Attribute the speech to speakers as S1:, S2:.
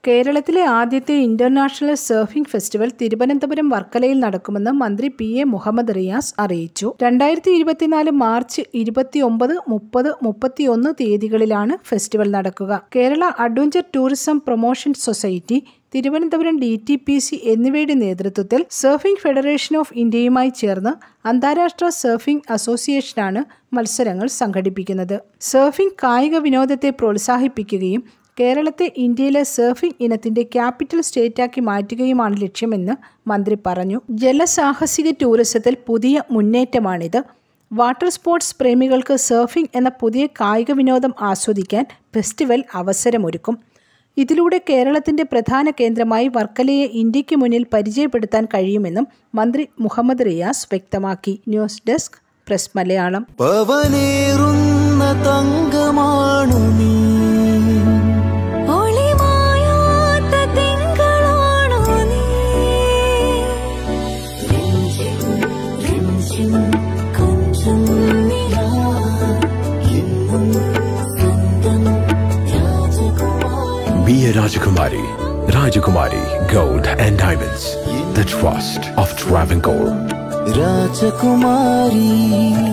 S1: കേരളത്തിലെ ആദ്യത്തെ international surfing festival Thiruvananthapuram വർക്കലയിൽ നടക്കുമെന്ന് മന്ത്രി പി എ മുഹമ്മദ് റിയാസ് അറിയിച്ചു രണ്ടായിരത്തി ഇരുപത്തിനാല് മാർച്ച് ഇരുപത്തിയൊമ്പത് മുപ്പത് മുപ്പത്തിയൊന്ന് തീയതികളിലാണ് ഫെസ്റ്റിവൽ നടക്കുക Kerala adventure tourism promotion society Thiruvananthapuram D T P C എന്നിവയുടെ നേതൃത്വത്തിൽ സർഫിംഗ് ഫെഡറേഷൻ ഓഫ് ഇന്ത്യയുമായി ചേർന്ന് അന്താരാഷ്ട്ര സർഫിംഗ് അസോസിയേഷനാണ് മത്സരങ്ങൾ സംഘടിപ്പിക്കുന്നത് സർഫിംഗ് കായിക വിനോദത്തെ പ്രോത്സാഹിപ്പിക്കുകയും കേരളത്തെ ഇന്ത്യയിലെ സർഫിംഗ് ഇനത്തിന്റെ ക്യാപിറ്റൽ സ്റ്റേറ്റാക്കി മാറ്റുകയുമാണ് ലക്ഷ്യമെന്ന് മന്ത്രി പറഞ്ഞു ജലസാഹസിക ടൂറിസത്തിൽ പുതിയ മുന്നേറ്റമാണിത് വാട്ടർ സ്പോർട്സ് പ്രേമികൾക്ക് സർഫിംഗ് എന്ന പുതിയ കായിക വിനോദം ആസ്വദിക്കാൻ ഫെസ്റ്റിവൽ അവസരമൊരുക്കും ഇതിലൂടെ കേരളത്തിന്റെ പ്രധാന കേന്ദ്രമായി വർക്കലയെ ഇന്ത്യക്ക് മുന്നിൽ പരിചയപ്പെടുത്താൻ കഴിയുമെന്നും മന്ത്രി മുഹമ്മദ് റിയാസ് വ്യക്തമാക്കി ന്യൂസ് ഡെസ്ക് പ്രസ് മലയാളം
S2: പവനേറുന്ന തങ്കമാണു നീ
S3: ഒളിമായാത്ത തിങ്കളാണോ നീ രഞ്ജിം കൊഞ്ചം നിലാ എന്നും സ്വന്തം രാജകുമാരി
S4: Be a Rajakumari. Rajakumari Gold and Diamonds. The trust of Travancore.
S2: രാജകുമാരി